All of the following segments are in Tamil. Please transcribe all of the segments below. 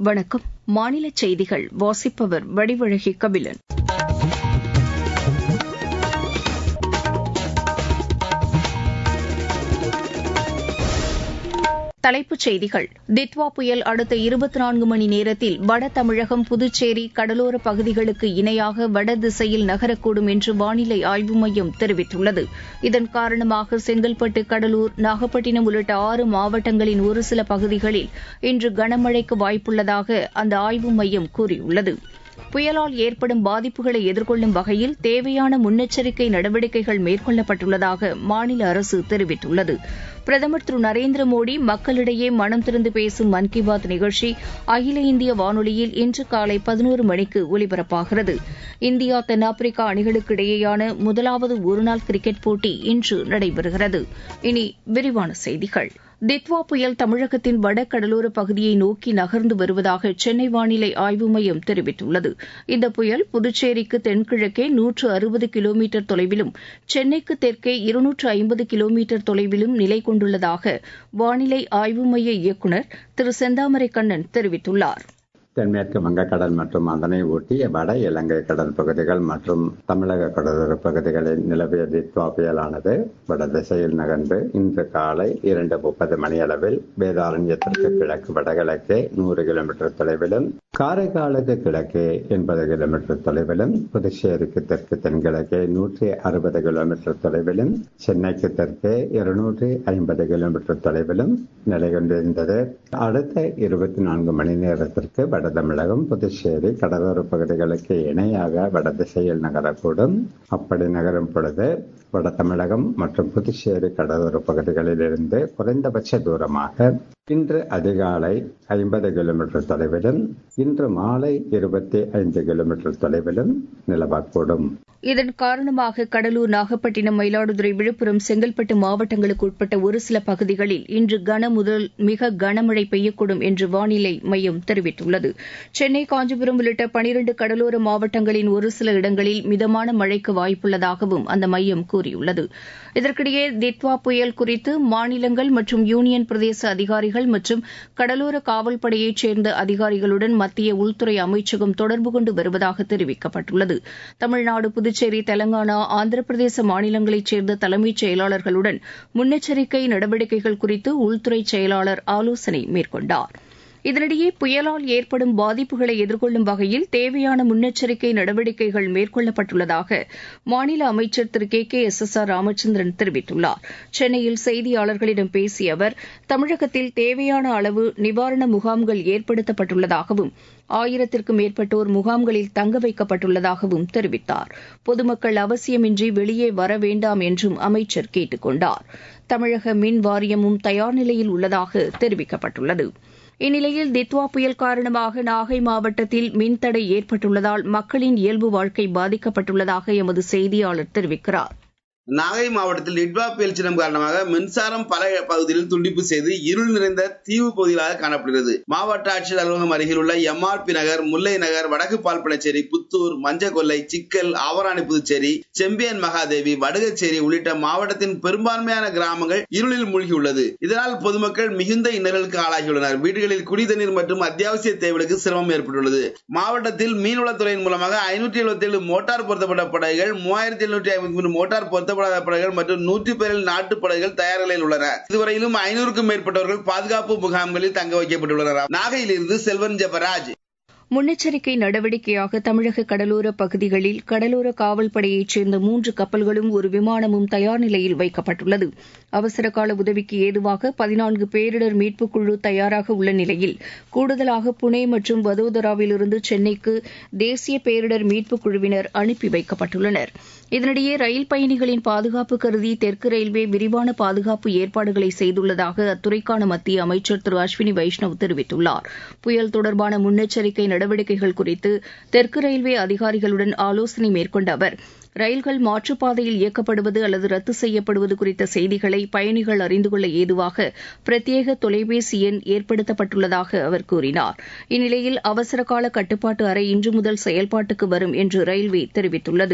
வணக்கம் மாநில செய்திகள் வாசிப்பவர் வடிவழகி கபிலன் தலைப்புச் செய்திகள் தித்வா புயல் அடுத்த இருபத்தி நான்கு மணி நேரத்தில் வட தமிழகம் புதுச்சேரி கடலோர பகுதிகளுக்கு இணையாக வடதிசையில் நகரக்கூடும் என்று வானிலை ஆய்வு மையம் தெரிவித்துள்ளது இதன் காரணமாக செங்கல்பட்டு கடலூர் நாகப்பட்டினம் உள்ளிட்ட ஆறு மாவட்டங்களின் ஒரு சில பகுதிகளில் இன்று கனமழைக்கு வாய்ப்புள்ளதாக அந்த ஆய்வு மையம் கூறியுள்ளது புயலால் ஏற்படும் பாதிப்புகளை எதிர்கொள்ளும் வகையில் தேவையான முன்னெச்சரிக்கை நடவடிக்கைகள் மேற்கொள்ளப்பட்டுள்ளதாக மாநில அரசு தெரிவித்துள்ளது பிரதமர் திரு நரேந்திர மோடி மக்களிடையே மனம் திறந்து பேசும் மன் கி பாத் நிகழ்ச்சி அகில இந்திய வானொலியில் இன்று காலை பதினோரு மணிக்கு ஒலிபரப்பாகிறது இந்தியா தென்னாப்பிரிக்கா அணிகளுக்கு இடையேயான முதலாவது ஒருநாள் கிரிக்கெட் போட்டி இன்று நடைபெறுகிறது இனி விரிவான செய்திகள் தித்வா புயல் தமிழகத்தின் வடகடலோர பகுதியை நோக்கி நகர்ந்து வருவதாக சென்னை வானிலை ஆய்வு மையம் தெரிவித்துள்ளது இந்த புயல் புதுச்சேரிக்கு தென்கிழக்கே நூற்று அறுபது கிலோமீட்டர் தொலைவிலும் சென்னைக்கு தெற்கே இருநூற்று ஐம்பது கிலோமீட்டர் தொலைவிலும் நிலை கொண்டுள்ளதாக வானிலை ஆய்வு மைய இயக்குநர் திரு செந்தாமரை கண்ணன் தெரிவித்துள்ளார் தென்மேற்கு வங்கக்கடல் மற்றும் அதனை ஒட்டிய வட இலங்கை கடல் பகுதிகள் மற்றும் தமிழக கடலோர பகுதிகளில் நிலவிய தித்வா புயலானது வட திசையில் நகர்ந்து இன்று காலை இரண்டு முப்பது மணியளவில் வேதாரண்யத்திற்கு கிழக்கு வடகிழக்கே நூறு கிலோமீட்டர் தொலைவிலும் காரைக்காலுக்கு கிழக்கே எண்பது கிலோமீட்டர் தொலைவிலும் புதுச்சேரிக்கு தெற்கு தென்கிழக்கே நூற்றி அறுபது கிலோமீட்டர் தொலைவிலும் சென்னைக்கு தெற்கே இருநூற்றி ஐம்பது கிலோமீட்டர் தொலைவிலும் நிலை கொண்டிருந்தது அடுத்த இருபத்தி நான்கு மணி நேரத்திற்கு வட தமிழகம் புதுச்சேரி கடலோர பகுதிகளுக்கு இணையாக வடதிசையில் நகரக்கூடும் அப்படி நகரும் பொழுது வட தமிழகம் மற்றும் புதுச்சேரி கடலோர பகுதிகளில் இருந்து குறைந்தபட்ச தூரமாக இன்று அதிகாலை ஐம்பது கிலோமீட்டர் தொலைவிலும் இன்று மாலை இருபத்தி ஐந்து கிலோமீட்டர் தொலைவிலும் நிலவக்கூடும் இதன் காரணமாக கடலூர் நாகப்பட்டினம் மயிலாடுதுறை விழுப்புரம் செங்கல்பட்டு மாவட்டங்களுக்கு உட்பட்ட ஒரு சில பகுதிகளில் இன்று கன முதல் மிக கனமழை பெய்யக்கூடும் என்று வானிலை மையம் தெரிவித்துள்ளது சென்னை காஞ்சிபுரம் உள்ளிட்ட பனிரண்டு கடலோர மாவட்டங்களின் ஒரு சில இடங்களில் மிதமான மழைக்கு வாய்ப்புள்ளதாகவும் அந்த மையம் கூறியுள்ளது இதற்கிடையே தித்வா புயல் குறித்து மாநிலங்கள் மற்றும் யூனியன் பிரதேச அதிகாரிகள் மற்றும் கடலோர காவல்படையைச் சேர்ந்த அதிகாரிகளுடன் மத்திய உள்துறை அமைச்சகம் தொடர்பு கொண்டு வருவதாக தெரிவிக்கப்பட்டுள்ளது தமிழ்நாடு புதுச்சேரி தெலங்கானா ஆந்திர பிரதேச மாநிலங்களைச் சேர்ந்த தலைமைச் செயலாளர்களுடன் முன்னெச்சரிக்கை நடவடிக்கைகள் குறித்து உள்துறை செயலாளர் ஆலோசனை மேற்கொண்டார் இதனிடையே புயலால் ஏற்படும் பாதிப்புகளை எதிர்கொள்ளும் வகையில் தேவையான முன்னெச்சரிக்கை நடவடிக்கைகள் மேற்கொள்ளப்பட்டுள்ளதாக மாநில அமைச்சர் திரு K K S S R Ramachandran தெரிவித்துள்ளார் சென்னையில் செய்தியாளர்களிடம் பேசிய அவர் தமிழகத்தில் தேவையான அளவு நிவாரண முகாம்கள் ஏற்படுத்தப்பட்டுள்ளதாகவும் ஆயிரத்திற்கும் மேற்பட்டோர் முகாம்களில் தங்க வைக்கப்பட்டுள்ளதாகவும் தெரிவித்தார் பொதுமக்கள் அவசியமின்றி வெளியே வர வேண்டாம் என்றும் அமைச்சர் கேட்டுக் கொண்டார் தமிழக மின் வாரியமும் தயார் நிலையில் உள்ளதாக தெரிவிக்கப்பட்டுள்ளது இந்நிலையில் தித்வா புயல் காரணமாக நாகை மாவட்டத்தில் மின்தடை ஏற்பட்டுள்ளதால் மக்களின் இயல்பு வாழ்க்கை பாதிக்கப்பட்டுள்ளதாக எமது செய்தியாளர் தெரிவிக்கிறார் நாகை மாவட்டத்தில் டிட்வா புயல் சின்னம் காரணமாக மின்சாரம் பல பகுதிகளில் துண்டிப்பு செய்து இருள் நிறைந்த தீவு பகுதிகளாக காணப்படுகிறது மாவட்ட ஆட்சியர் அலுவலகம் அருகில் உள்ள எம்ஆர்பி நகர் முல்லை நகர் வடக்கு பால்பனச்சேரி புத்தூர் மஞ்சக்கொல்லை சிக்கல் ஆவராணி புதுச்சேரி செம்பியன் மகாதேவி வடுகச்சேரி உள்ளிட்ட மாவட்டத்தின் பெரும்பான்மையான கிராமங்கள் இருளில் மூழ்கியுள்ளது இதனால் பொதுமக்கள் மிகுந்த இன்னல்களுக்கு ஆளாகியுள்ளனர் வீடுகளில் குடிதண்ணீர் மற்றும் அத்தியாவசிய தேவைகளுக்கு சிரமம் ஏற்பட்டுள்ளது மாவட்டத்தில் மீன்வளத்துறையின் மூலமாக ஐநூற்றி எழுபத்தி ஏழு மோட்டார் பொருத்தப்பட்ட படகுகள் மூவாயிரத்தி எழுநூற்றி ஐம்பத்தி மூணு மோட்டார் பொருத்தப்படாத படகுகள் மற்றும் நூற்றி பேரில் நாட்டு படகுகள் தயார் நிலையில் உள்ளன இதுவரையிலும் ஐநூறுக்கும் மேற்பட்டவர்கள் பாதுகாப்பு முகாம்களில் தங்க வைக்கப்பட்டுள்ளனர் நாகையிலிருந்து செல்வன் ஜெபராஜ் முன்னெச்சரிக்கை நடவடிக்கையாக தமிழக கடலோர பகுதிகளில் கடலோர காவல்படையைச் சேர்ந்த மூன்று கப்பல்களும் ஒரு விமானமும் தயார் நிலையில் வைக்கப்பட்டுள்ளது அவசரகால உதவிக்கு ஏதுவாக பதினான்கு பேரிடர் மீட்புக் குழு தயாராக உள்ள நிலையில் கூடுதலாக புனே மற்றும் வதோதராவிலிருந்து சென்னைக்கு தேசிய பேரிடர் மீட்புக் குழுவினர் அனுப்பி வைக்கப்பட்டுள்ளனர் இதனிடையே ரயில் பயணிகளின் பாதுகாப்பு கருதி தெற்கு ரயில்வே விரிவான பாதுகாப்பு ஏற்பாடுகளை செய்துள்ளதாக அத்துறைக்கான மத்திய அமைச்சர் திரு அஸ்வினி வைஷ்ணவ் தெரிவித்துள்ளார் புயல் தொடர்பான முன்னெச்சரிக்கை நடவடிக்கைகள் குறித்து தெற்கு ரயில்வே அதிகாரிகளுடன் ஆலோசனை மேற்கொண்ட அவர் ரயில்கள் மாற்றுப்பாதையில் இயக்கப்படுவது அல்லது ரத்து செய்யப்படுவது குறித்த செய்திகளை பயணிகள் அறிந்து கொள்ள ஏதுவாக பிரத்யேக தொலைபேசி எண் ஏற்படுத்தப்பட்டுள்ளதாக அவர் கூறினார் இந்நிலையில் அவசரகால கட்டுப்பாட்டு அறை இன்று முதல் செயல்பாட்டுக்கு வரும் என்று ரயில்வே தெரிவித்துள்ளது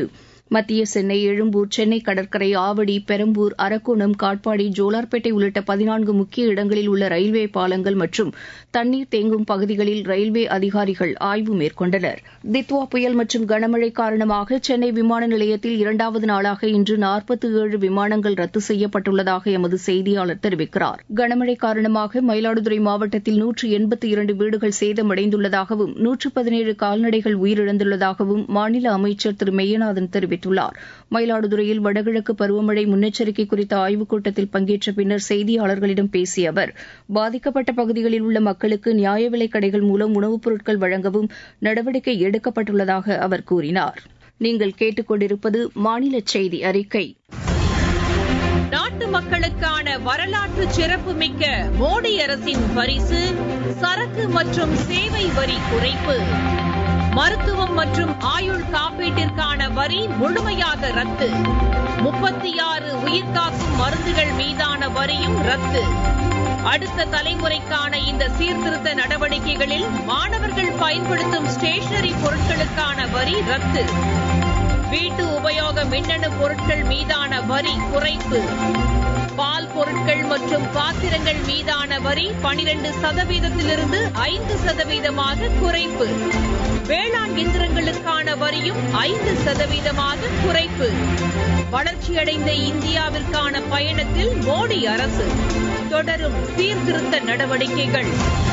மத்திய சென்னை எழும்பூர் சென்னை கடற்கரை ஆவடி பெரம்பூர் அரக்கோணம் காட்பாடி ஜோலார்பேட்டை உள்ளிட்ட பதினான்கு முக்கிய இடங்களில் உள்ள ரயில்வே பாலங்கள் மற்றும் தண்ணீர் தேங்கும் பகுதிகளில் ரயில்வே அதிகாரிகள் ஆய்வு மேற்கொண்டனர் தித்வா புயல் மற்றும் கனமழை காரணமாக சென்னை விமான நிலையத்தில் இரண்டாவது நாளாக இன்று நாற்பத்தி ஏழு விமானங்கள் ரத்து செய்யப்பட்டுள்ளதாக எமது செய்தியாளர் தெரிவிக்கிறார் கனமழை காரணமாக மயிலாடுதுறை மாவட்டத்தில் நூற்று எண்பத்தி இரண்டு வீடுகள் சேதமடைந்துள்ளதாகவும் நூற்று பதினேழு கால்நடைகள் உயிரிழந்துள்ளதாகவும் மாநில அமைச்சர் திரு மெய்யநாதன் தெரிவித்துள்ளார் மயிலாடுதுறையில் வடகிழக்கு பருவமழை முன்னெச்சரிக்கை குறித்த ஆய்வுக் கூட்டத்தில் பங்கேற்ற பின்னர் செய்தியாளர்களிடம் பேசிய அவர் பாதிக்கப்பட்ட பகுதிகளில் உள்ள மக்களுக்கு நியாய விலைக் கடைகள் மூலம் உணவுப் பொருட்கள் வழங்கவும் நடவடிக்கை எடுக்கப்பட்டுள்ளதாக அவர் கூறினார் நீங்கள் கேட்டுக்கொண்டிருப்பது மாநில செய்தி அறிக்கை நாட்டு மக்களுக்கான வரலாற்று சிறப்புமிக்க மோடி அரசின் பரிசு சரக்கு மற்றும் சேவை வரி குறைப்பு மருத்துவம் மற்றும் ஆயுள் காப்பீட்டிற்கான வரி முழுமையாக ரத்து முப்பத்தி ஆறு உயிர்காக்கும் மருந்துகள் மீதான வரியும் ரத்து அடுத்த தலைமுறைக்கான இந்த சீர்திருத்த நடவடிக்கைகளில் மாணவர்கள் பயன்படுத்தும் ஸ்டேஷனரி பொருட்களுக்கான வரி ரத்து வீட்டு உபயோக மின்னணு பொருட்கள் மீதான வரி குறைப்பு பால் பொருட்கள் மற்றும் பாத்திரங்கள் மீதான வரி பனிரெண்டு சதவீதத்திலிருந்து ஐந்து சதவீதமாக குறைப்பு வேளாண் இயந்திரங்களுக்கான வரியும் ஐந்து சதவீதமாக குறைப்பு வளர்ச்சியடைந்த இந்தியாவிற்கான பயணத்தில் மோடி அரசு தொடரும் சீர்திருத்த நடவடிக்கைகள்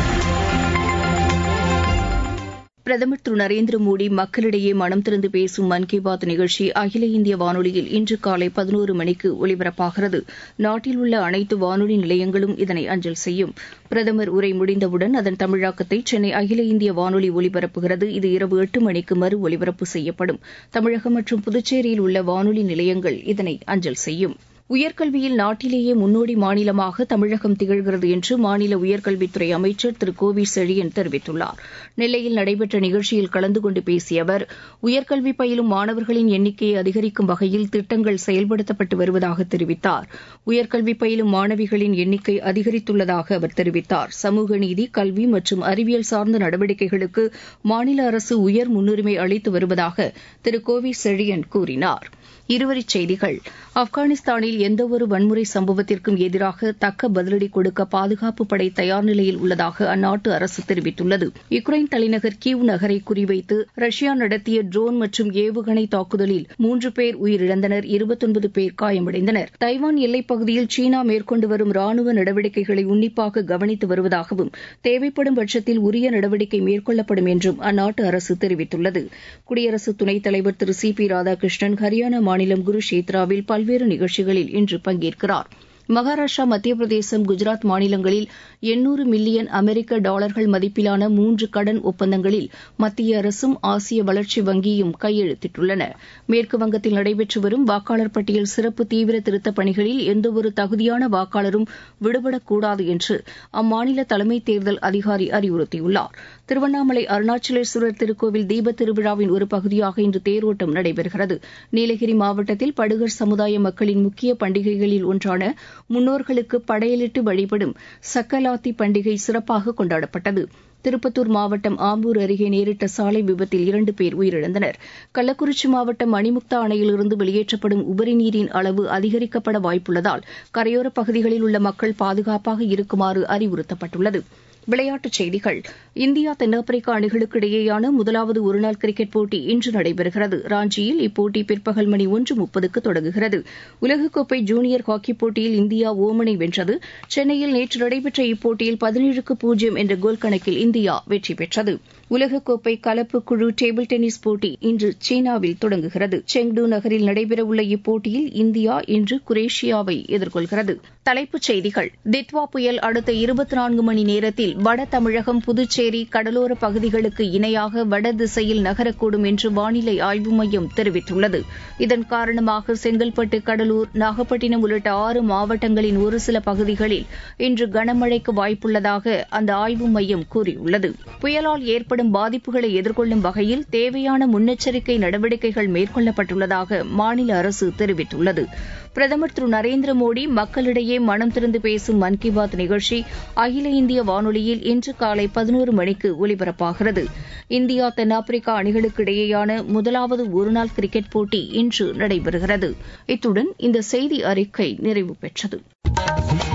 பிரதமர் திரு நரேந்திர மோடி மக்களிடையே மனம் திறந்து பேசும் மன் கி பாத் நிகழ்ச்சி அகில இந்திய வானொலியில் இன்று காலை பதினோரு மணிக்கு ஒலிபரப்பாகிறது நாட்டில் உள்ள அனைத்து வானொலி நிலையங்களும் இதனை அஞ்சல் செய்யும் பிரதமர் உரை முடிந்தவுடன் அதன் தமிழாக்கத்தை சென்னை அகில இந்திய வானொலி ஒலிபரப்புகிறது இது இரவு எட்டு மணிக்கு மறு ஒலிபரப்பு செய்யப்படும் தமிழகம் மற்றும் புதுச்சேரியில் உள்ள வானொலி நிலையங்கள் இதனை அஞ்சல் செய்யும் உயர்கல்வியில் நாட்டிலேயே முன்னோடி மாநிலமாக தமிழகம் திகழ்கிறது என்று மாநில உயர்கல்வித்துறை அமைச்சர் திரு கோவி செழியன் தெரிவித்துள்ளார் நெல்லையில் நடைபெற்ற நிகழ்ச்சியில் கலந்து கொண்டு பேசிய அவர் உயர்கல்வி பயிலும் மாணவர்களின் எண்ணிக்கையை அதிகரிக்கும் வகையில் திட்டங்கள் செயல்படுத்தப்பட்டு வருவதாக தெரிவித்தார் உயர்கல்வி பயிலும் மாணவிகளின் எண்ணிக்கை அதிகரித்துள்ளதாக அவர் தெரிவித்தார் சமூக நீதி கல்வி மற்றும் அறிவியல் சார்ந்த நடவடிக்கைகளுக்கு மாநில அரசு உயர் முன்னுரிமை அளித்து வருவதாக திரு கோவி செழியன் கூறினார் இருவரிச் செய்திகள் ஆப்கானிஸ்தானில் எந்தவொரு வன்முறை சம்பவத்திற்கும் எதிராக தக்க பதிலடி கொடுக்க பாதுகாப்பு படை தயார் நிலையில் உள்ளதாக அந்நாட்டு அரசு தெரிவித்துள்ளது யுக்ரைன் தலைநகர் கீவ் நகரை குறிவைத்து ரஷ்யா நடத்திய ட்ரோன் மற்றும் ஏவுகணை தாக்குதலில் மூன்று பேர் உயிரிழந்தனர் இருபத்தொன்பது பேர் காயமடைந்தனர் தைவான் எல்லைப் பகுதியில் சீனா மேற்கொண்டு வரும் ராணுவ நடவடிக்கைகளை உன்னிப்பாக கவனித்து வருவதாகவும் தேவைப்படும் பட்சத்தில் உரிய நடவடிக்கை மேற்கொள்ளப்படும் என்றும் அந்நாட்டு அரசு தெரிவித்துள்ளது குடியரசு துணைத் தலைவர் திரு சி பி ராதாகிருஷ்ணன் ஹரியானா மாநிலம் குருஷேத்ராவில் பல்வேறு நிகழ்ச்சிகளில் இன்று பங்கேற்கிறார் மகாராஷ்டிரா மத்திய பிரதேசம் குஜராத் மாநிலங்களில் எண்ணூறு மில்லியன் அமெரிக்க டாலர்கள் மதிப்பிலான மூன்று கடன் ஒப்பந்தங்களில் மத்திய அரசும் ஆசிய வளர்ச்சி வங்கியும் கையெழுத்திட்டுள்ளன மேற்கு வங்கத்தில் நடைபெற்று வரும் வாக்காளர் பட்டியல் சிறப்பு தீவிர திருத்தப் பணிகளில் எந்தவொரு தகுதியான வாக்காளரும் விடுபடக்கூடாது என்று அம்மாநில தலைமை தேர்தல் அதிகாரி அறிவுறுத்தியுள்ளார் திருவண்ணாமலை அருணாச்சலேஸ்வரர் திருக்கோவில் தீபத் திருவிழாவின் ஒரு பகுதியாக இன்று தேரோட்டம் நடைபெறுகிறது நீலகிரி மாவட்டத்தில் படுகர் சமுதாய மக்களின் முக்கிய பண்டிகைகளில் ஒன்றான முன்னோர்களுக்கு படையலிட்டு வழிபடும் சக்கலாத்தி பண்டிகை சிறப்பாக கொண்டாடப்பட்டது திருப்பத்தூர் மாவட்டம் ஆம்பூர் அருகே நேரிட்ட சாலை விபத்தில் இரண்டு பேர் உயிரிழந்தனர் கள்ளக்குறிச்சி மாவட்டம் மணிமுக்தா அணையிலிருந்து வெளியேற்றப்படும் உபரி நீரின் அளவு அதிகரிக்கப்பட வாய்ப்புள்ளதால் கரையோரப் பகுதிகளில் உள்ள மக்கள் பாதுகாப்பாக இருக்குமாறு அறிவுறுத்தப்பட்டுள்ளது விளையாட்டுச் செய்திகள் இந்தியா தென்னாப்பிரிக்கா அணிகளுக்கு இடையேயான முதலாவது ஒருநாள் கிரிக்கெட் போட்டி இன்று நடைபெறுகிறது ராஞ்சியில் இப்போட்டி பிற்பகல் மணி ஒன்று முப்பதுக்கு தொடங்குகிறது உலகக்கோப்பை ஜூனியர் ஹாக்கிப் போட்டியில் இந்தியா ஓமனை வென்றது சென்னையில் நேற்று நடைபெற்ற இப்போட்டியில் பதினேழுக்கு பூஜ்ஜியம் என்ற கோல் கணக்கில் இந்தியா வெற்றி பெற்றது உலகக்கோப்பை கலப்பு குழு டேபிள் டென்னிஸ் போட்டி இன்று சீனாவில் தொடங்குகிறது செங்டு நகரில் நடைபெறவுள்ள இப்போட்டியில் இந்தியா இன்று குரேஷியாவை எதிர்கொள்கிறது தலைப்புச் செய்திகள் தித்வா புயல் அடுத்த இருபத்தி நான்கு மணி நேரத்தில் வட தமிழகம் புதுச்சேரி கடலோர பகுதிகளுக்கு இணையாக வட திசையில் நகரக்கூடும் என்று வானிலை ஆய்வு மையம் தெரிவித்துள்ளது இதன் காரணமாக செங்கல்பட்டு கடலூர் நாகப்பட்டினம் உள்ளிட்ட ஆறு மாவட்டங்களின் ஒரு சில பகுதிகளில் இன்று கனமழைக்கு வாய்ப்புள்ளதாக அந்த ஆய்வு மையம் கூறியுள்ளது புயலால் ஏற்படும் பாதிப்புகளை எதிர்கொள்ளும் வகையில் தேவையான முன்னெச்சரிக்கை நடவடிக்கைகள் மேற்கொள்ளப்பட்டுள்ளதாக மாநில அரசு தெரிவித்துள்ளது பிரதமர் திரு நரேந்திர மோடி மக்களிடையே மனம் திறந்து பேசும் மன் கி பாத் நிகழ்ச்சி அகில இந்திய வானொலியில் இன்று காலை பதினோரு மணிக்கு ஒலிபரப்பாகிறது இந்தியா தென்னாப்பிரிக்கா அணிகளுக்கு இடையேயான முதலாவது ஒருநாள் கிரிக்கெட் போட்டி இன்று நடைபெறுகிறது இத்துடன் இந்த செய்தி அறிக்கை நிறைவு பெற்றது